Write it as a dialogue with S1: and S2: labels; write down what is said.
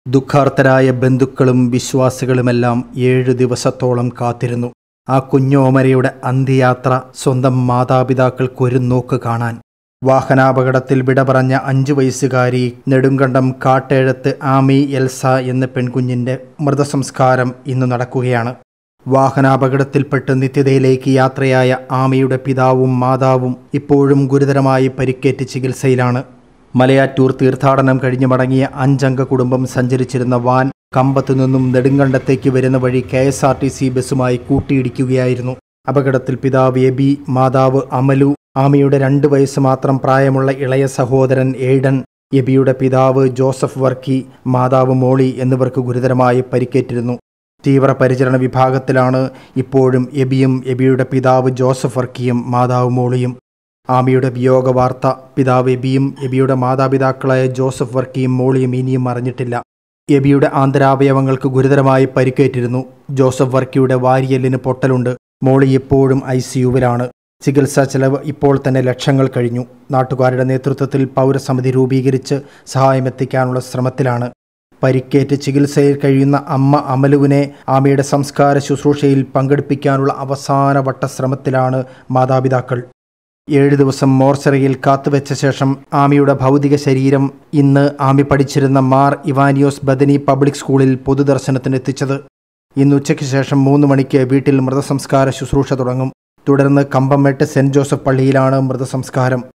S1: ദുഃഖാർത്തരായ ബന്ധുക്കളും വിശ്വാസികളുമെല്ലാം ഏഴു ദിവസത്തോളം കാത്തിരുന്നു ആ കുഞ്ഞോമരയുടെ അന്ത്യയാത്ര സ്വന്തം മാതാപിതാക്കൾക്കൊരു നോക്ക് കാണാൻ വാഹനാപകടത്തിൽ വിട പറഞ്ഞ അഞ്ചു വയസ്സുകാരി നെടുങ്കണ്ടം കാട്ടേഴത്ത് ആമി എൽസ എന്ന പെൺകുഞ്ഞിന്റെ മൃതസംസ്കാരം ഇന്ന് നടക്കുകയാണ് വാഹനാപകടത്തിൽപ്പെട്ട് നിത്യതയിലേക്ക് യാത്രയായ ആമിയുടെ പിതാവും മാതാവും ഇപ്പോഴും ഗുരുതരമായി പരിക്കേറ്റ് ചികിത്സയിലാണ് മലയാറ്റൂർ തീർത്ഥാടനം കഴിഞ്ഞു മടങ്ങിയ അഞ്ചംഗ കുടുംബം സഞ്ചരിച്ചിരുന്ന വാൻ കമ്പത്തു നിന്നും നെടുങ്കണ്ടത്തേക്ക് വരുന്ന വഴി K S R T C ബസ്സുമായി കൂട്ടിയിടിക്കുകയായിരുന്നു അപകടത്തിൽ പിതാവ് എബി മാതാവ് അമലു ആമിയുടെ രണ്ട് വയസ്സ് മാത്രം പ്രായമുള്ള ഇളയ സഹോദരൻ എയ്ഡൻ എബിയുടെ പിതാവ് ജോസഫ് വർക്കി മാതാവ് മോളി എന്നിവർക്ക് ഗുരുതരമായി പരിക്കേറ്റിരുന്നു തീവ്രപരിചരണ വിഭാഗത്തിലാണ് ഇപ്പോഴും എബിയും എബിയുടെ പിതാവ് ജോസഫ് വർക്കിയും മാതാവ് മോളിയും ആമിയുടെ വിയോഗ വാർത്ത പിതാവ് എബിയും എബിയുടെ മാതാപിതാക്കളായ ജോസഫ് വർക്കിയും മോളിയും ഇനിയും അറിഞ്ഞിട്ടില്ല എബിയുടെ ആന്തരാവയവങ്ങൾക്ക് ഗുരുതരമായി പരിക്കേറ്റിരുന്നു ജോസഫ് വർക്കിയുടെ വാരിയല്ലിന് പൊട്ടലുണ്ട് മോളി ഇപ്പോഴും ഐ സിയുവിലാണ് ചികിത്സാ ചെലവ് ഇപ്പോൾ തന്നെ ലക്ഷങ്ങൾ കഴിഞ്ഞു നാട്ടുകാരുടെ നേതൃത്വത്തിൽ പൗരസമിതി രൂപീകരിച്ച് സഹായമെത്തിക്കാനുള്ള ശ്രമത്തിലാണ് പരിക്കേറ്റ് ചികിത്സയിൽ കഴിയുന്ന അമ്മ അമലുവിനെ ആമയുടെ സംസ്കാര ശുശ്രൂഷയിൽ പങ്കെടുപ്പിക്കാനുള്ള അവസാന വട്ട ശ്രമത്തിലാണ് മാതാപിതാക്കൾ ഏഴ് ദിവസം മോർച്ചറിയിൽ കാത്തുവെച്ച ശേഷം ആമിയുടെ ഭൗതിക ശരീരം ഇന്ന് ആമി പഠിച്ചിരുന്ന മാർ ഇവാനിയോസ് ബദനി പബ്ലിക് സ്കൂളിൽ പൊതുദർശനത്തിന് എത്തിച്ചത് ഇന്ന് ഉച്ചയ്ക്ക് ശേഷം മൂന്ന് മണിക്ക് വീട്ടിൽ മൃതസംസ്കാര ശുശ്രൂഷ തുടങ്ങും തുടർന്ന് കമ്പംമെട്ട് സെന്റ് ജോസഫ് പള്ളിയിലാണ് മൃതസംസ്കാരം